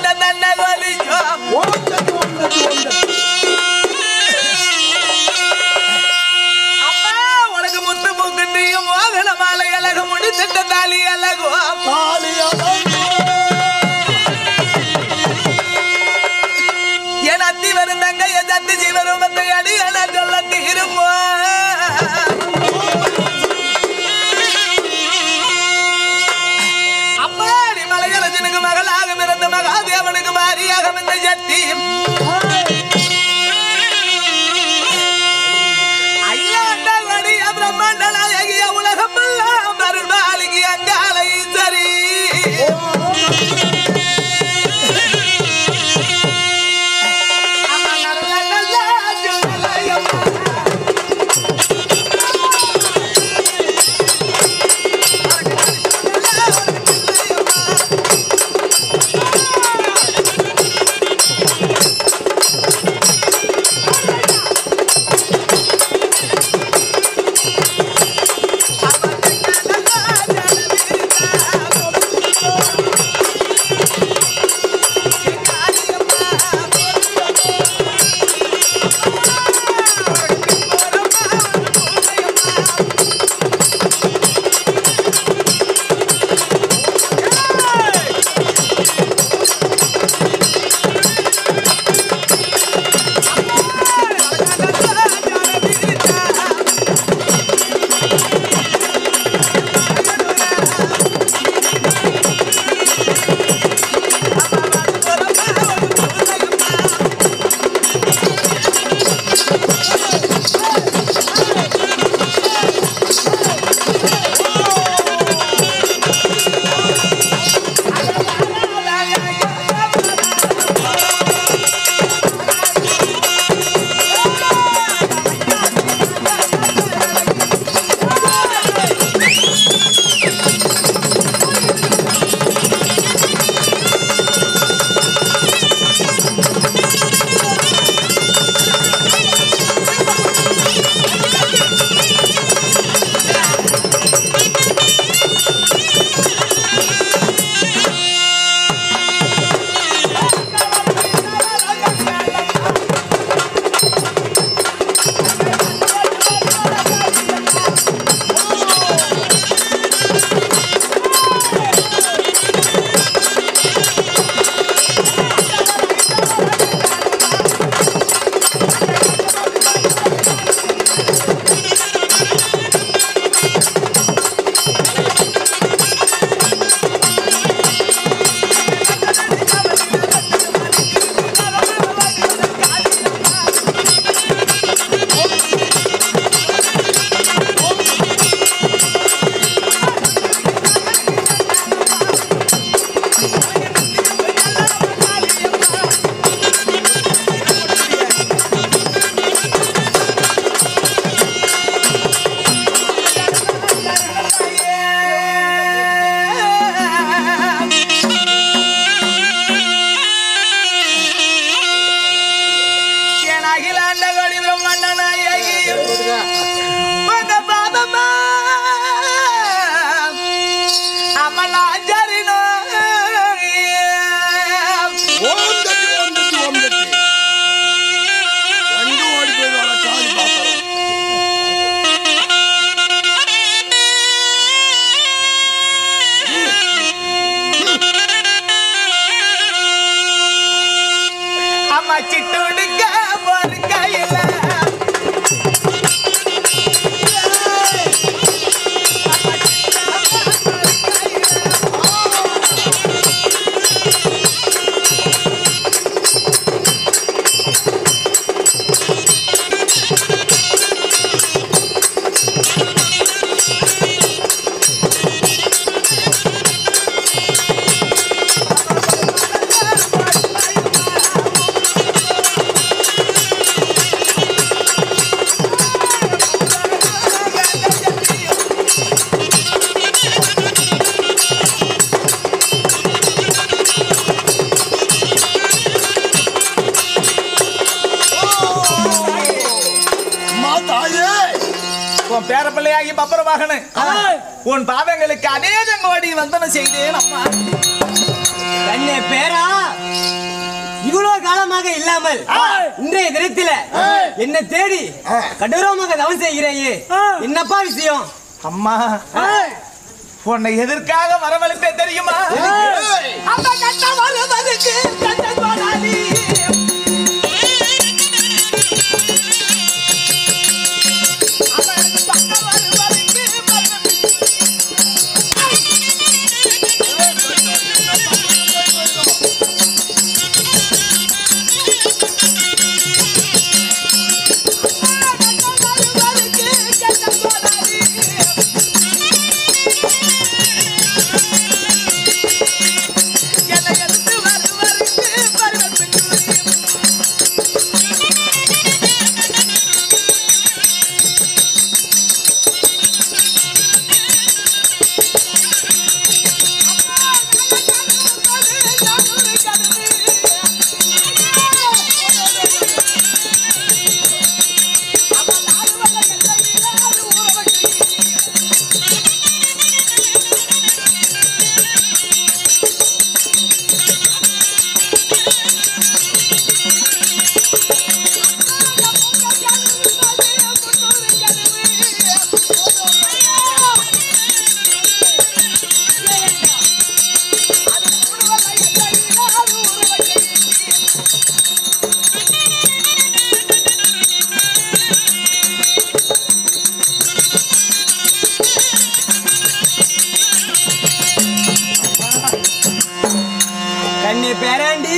கொண்ட தன்னை கொலிக்கும் ஓம் சக்தி ஓம் சக்தி ஓம் சக்தி அம்மா உனக்கு முத்து மூக்குண்டியும் மோகன மாலை அழகு முடித்திட்ட தாலி அழகும் என் அத்தி வரும் தங்க என் சத்தி ஜீவரூபத்தை அடி என சொல்ல தீருமோ அம்மாடி மலையரசனுக்கு மகளாக பிறந்த மகாதேவனுக்கு மாரியாக வந்த சக்தி அகிலாண்டவடிய பிரம்மாண்ட நாயகிய உலகமெல்லாம் மருள்மாளிகை அங்காலை சரி அம்மா நல்ல நல்ல ஜுவலையம்மா. என் அகிலாண்ட கோடி பிரம்மாண்ட நாயகி உங்க பாதமா அமலாச்சாரினோ ஓம் சக்தி ஓம் சக்தி ஓம் சக்தி ரெண்டு ஓடி போயிடுவாங்க காலி பாத்திரம் அம்மா சிட்டுடுக்க ஒரு கையில அம்மா தாயே உன் பேரப்பிள்ளையாகி பப்பர வாகன உன் பாதங்களுக்கு அநேக கோடி வந்தன செய்தேன் அம்மா கண்ணே பேரா இவ்வளவு காலமாக இல்லாமல் இன்றைய தினத்தில என்ன தேடி கடூரமாக தவம் செய்கிறேயே என்னப்பா விஷயம் அம்மா உன்னை எதற்காக வரவழைத்தே தெரியுமா அந்த கட்ட வருவதற்கு கட்ட கோடாலி. அவனுக்கு பக்கம் வருவதற்கு பக்கம் வருவதற்கு கட்ட கோடாலி. என்னை எடுத்து வருவதற்கு பருவத்துக்கு கண்ணே பேராண்டி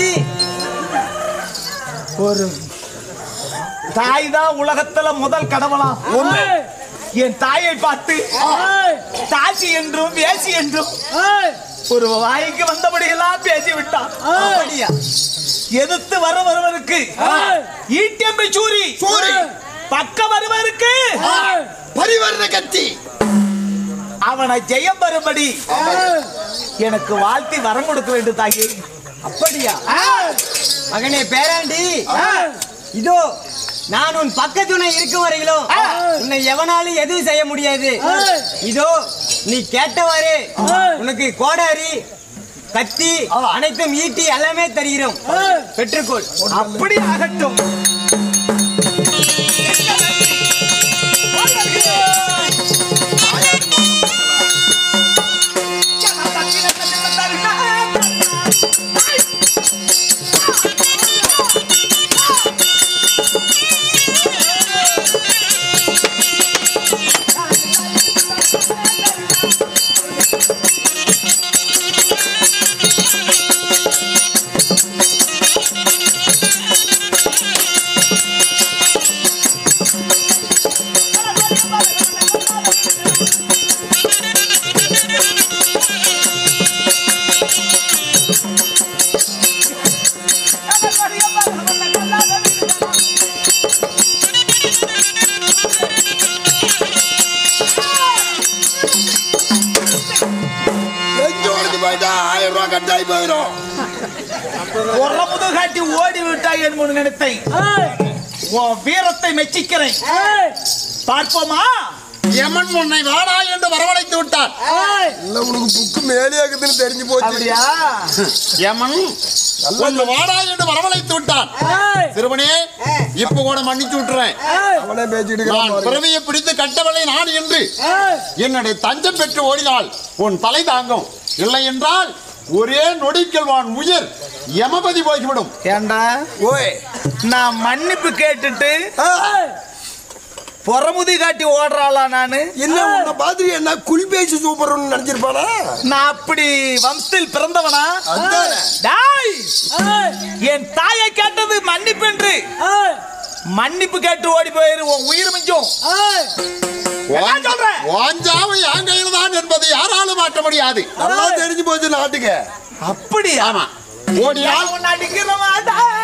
ஒரு தாய் தான் உலகத்துல முதல் கடவுளா ஒண்ணு என் தாயை பார்த்து தாசி என்றும் வேசி என்றும் ஒரு வாய்க்கு வந்தபடியெல்லாம் பேசி விட்டான் அப்படியா எதிர்த்து வர வருவருக்கு ஈட்டியம்பை சூரி சூரி. பக்க வருவருக்கு பரிவர்ண கத்தி அவனை ஜெயம் வரும்படி எனக்கு வாழ்த்தி வரம் கொடுக்க வேண்டும் தாயே அப்படியா மகனே பேராண்டி இதோ நான் உன் பக்கத்துணை இருக்கும் வரையிலும் உன்னை எவனாலும் எதுவும் செய்ய முடியாது இதோ நீ கேட்டவாறு உனக்கு கோடாரி கத்தி அனைத்தும் ஈட்டி எல்லாமே தருகிறோம் பெற்றுக்கொள் அப்படி ஆகட்டும் நெஞ்சு உடைஞ்சு போயிட்டா ஆயிரம் ரூபாய் கட்டாயி போயிடும் உறமுது காட்டி ஓடி விட்டாய் என்று நினைத்தேன் உன் வீரத்தை மெச்சிக்கிறேன் பார்ப்போமா யமன் உன்னை வாடா என்று வரவழைத்து விட்டான் இல்ல உனக்கு புக்கு மேலே இருக்குதுன்னு தெரிஞ்சு போச்சு அப்படியா யமன் உன்னை வாடா என்று வரவழைத்து விட்டான் சிறுவனே இப்ப கூட மன்னிச்சு விட்டுறேன் அவனே பேசிட்டு நான் பிறவியை பிடித்து கட்டவளை நான் என்று என்னுடைய தஞ்சம் பெற்று ஓடினால் உன் தலை தாங்கும் இல்லை என்றால் ஒரே நொடிக்கல் வான் உயிர் யமபதி போய்விடும் ஏண்டா ஓய் நான் மன்னிப்பு கேட்டுட்டு புறமுதி காட்டி ஓடுறாளா நானு என்ன உன்னை பார்த்து என்ன குல் பேசி சூப்பர்னு நினைச்சிருப்பானா நான் அப்படி வம்சத்தில் பிறந்தவனா அதானே. டாய் என் தாயை கேட்டது மன்னிப்பு என்று மன்னிப்பு கேட்டு ஓடி போயிரு உன் உயிர் மிஞ்சும் என்ன சொல்ற? வாஞ்சாவை என் கையில் தான் என்பதை யாராலும் மாற்ற முடியாது நல்லா தெரிஞ்சு போச்சு நாட்டுக்கு அப்படியா ஆமா ஓடியால் உன்னை அடிக்கிற மாட்டேன்